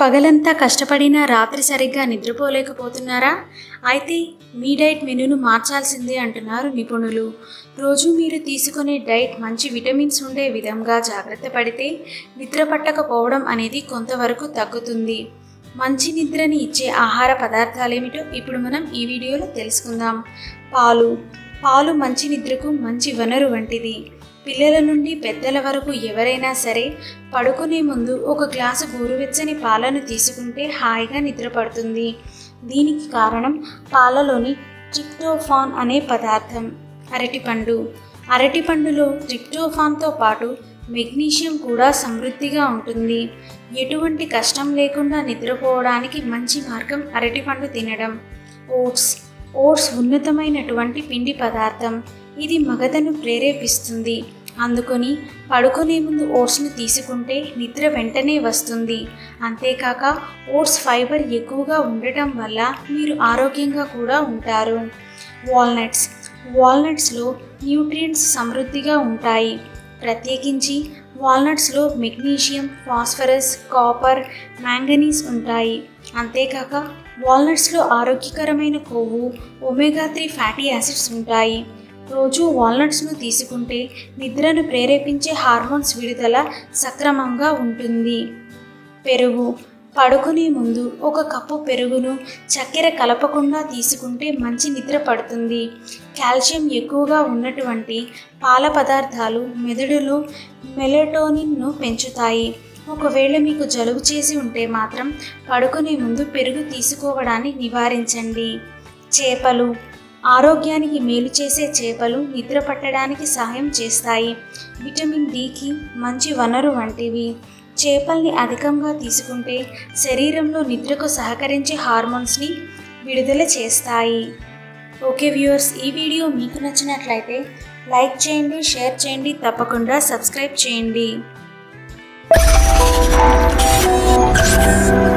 పగలంతా కష్టపడినా రాత్రి సరిగ్గా నిద్రపోలేకపోతున్నారా అయితే మీ డైట్ మెనూను మార్చాల్సిందే అంటున్నారు నిపుణులు రోజు మీరు తీసుకునే డైట్ మంచి విటమిన్స్ ఉండే విధంగా జాగ్రత్త పడితే నిద్ర పట్టకపోవడం అనేది కొంతవరకు తగ్గుతుంది మంచి నిద్రని ఇచ్చే ఆహార పదార్థాలేమిటో ఇప్పుడు మనం ఈ వీడియోలో తెలుసుకుందాం పాలు పాలు మంచి నిద్రకు మంచి వనరు వంటిది పిల్లల నుండి పెద్దల వరకు ఎవరైనా సరే పడుకునే ముందు ఒక గ్లాసు గోరువెచ్చని పాలను తీసుకుంటే హాయిగా నిద్రపడుతుంది దీనికి కారణం పాలలోని ట్రిప్టోఫాన్ అనే పదార్థం అరటిపండు అరటిపండులో ట్రిప్టోఫాన్తో పాటు మెగ్నీషియం కూడా సమృద్ధిగా ఉంటుంది ఎటువంటి కష్టం లేకుండా నిద్రపోవడానికి మంచి మార్గం అరటిపండు తినడం ఓట్స్ ఓట్స్ ఉన్నతమైనటువంటి పిండి పదార్థం ఇది మగతను ప్రేరేపిస్తుంది అందుకొని పడుకునే ముందు ఓట్స్ను తీసుకుంటే నిద్ర వెంటనే వస్తుంది అంతేకాక ఓట్స్ ఫైబర్ ఎక్కువగా ఉండటం వల్ల మీరు ఆరోగ్యంగా కూడా ఉంటారు వాల్నట్స్ వాల్నట్స్లో న్యూట్రియంట్స్ సమృద్ధిగా ఉంటాయి ప్రత్యేకించి వాల్నట్స్లో మెగ్నీషియం ఫాస్ఫరస్ కాపర్ మ్యాంగనీస్ ఉంటాయి అంతేకాక వాల్నట్స్లో ఆరోగ్యకరమైన కొవ్వు ఒమేగా త్రీ ఫ్యాటీ యాసిడ్స్ ఉంటాయి రోజు వాల్నట్స్ను తీసుకుంటే నిద్రను ప్రేరేపించే హార్మోన్స్ విడుదల సక్రమంగా ఉంటుంది పెరుగు పడుకునే ముందు ఒక కప్పు పెరుగును చక్కెర కలపకుండా తీసుకుంటే మంచి నిద్ర పడుతుంది కాల్షియం ఎక్కువగా ఉన్నటువంటి పాల పదార్థాలు మెదడులో మెలటోనిన్ను పెంచుతాయి ఒకవేళ మీకు జలుబు చేసి ఉంటే మాత్రం పడుకునే ముందు పెరుగు తీసుకోవడాన్ని నివారించండి చేపలు ఆరోగ్యానికి మేలు చేసే చేపలు నిద్ర పట్టడానికి సహాయం చేస్తాయి విటమిన్ డికి మంచి వనరు వంటివి చేపల్ని అధికంగా తీసుకుంటే శరీరంలో నిద్రకు సహకరించే హార్మోన్స్ని విడుదల చేస్తాయి ఓకే వ్యూవర్స్ ఈ వీడియో మీకు నచ్చినట్లయితే లైక్ చేయండి షేర్ చేయండి తప్పకుండా సబ్స్క్రైబ్ చేయండి